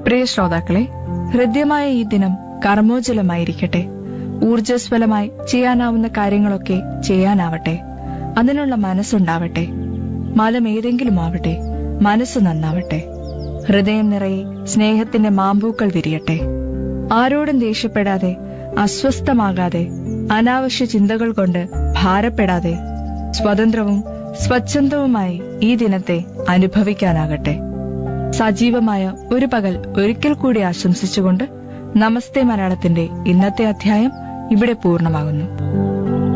പ്രിയ ശ്രോതാക്കളെ ഹൃദ്യമായ ഈ ദിനം കർമ്മോജ്വലമായിരിക്കട്ടെ ഊർജ്ജസ്വലമായി ചെയ്യാനാവുന്ന കാര്യങ്ങളൊക്കെ ചെയ്യാനാവട്ടെ അതിനുള്ള മനസ്സുണ്ടാവട്ടെ മലം ഏതെങ്കിലും ആവട്ടെ മനസ്സ് നന്നാവട്ടെ ഹൃദയം നിറയെ സ്നേഹത്തിന്റെ മാമ്പൂക്കൾ വിരിയട്ടെ ആരോടും ദേഷ്യപ്പെടാതെ അസ്വസ്ഥമാകാതെ അനാവശ്യ ചിന്തകൾ കൊണ്ട് ഭാരപ്പെടാതെ സ്വതന്ത്രവും സ്വച്ഛന്തവുമായി ഈ ദിനത്തെ അനുഭവിക്കാനാകട്ടെ സജീവമായ ഒരു പകൽ ഒരിക്കൽ കൂടി ആശംസിച്ചുകൊണ്ട് നമസ്തേ മലയാളത്തിന്റെ ഇന്നത്തെ അധ്യായം ഇവിടെ പൂർണ്ണമാകുന്നു